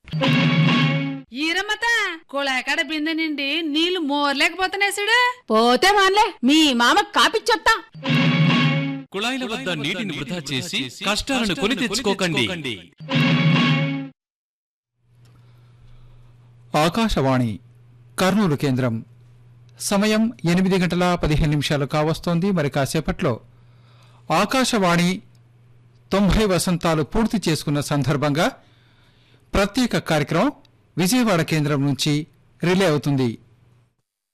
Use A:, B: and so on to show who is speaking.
A: ఈరమ్మత కుళాకాడ బిందె నిండి నీళ్లు మోర్లేకపోతున్నాయి చూడు
B: పోతే మాన్లే మీ మామ కాపిచ్చొత్తా
C: కుళాయిల వద్ద నీటిని వృధా చేసి కష్టాలను కొని తెచ్చుకోకండి
D: ఆకాశవాణి కర్నూలు కేంద్రం సమయం ఎనిమిది గంటల పదిహేను నిమిషాలు కావస్తోంది మరి కాసేపట్లో ఆకాశవాణి తొంభై వసంతాలు పూర్తి చేసుకున్న సందర్భంగా ప్రత్యేక కార్యక్రమం విజయవాడ కేంద్రం నుంచి రిలే అవుతుంది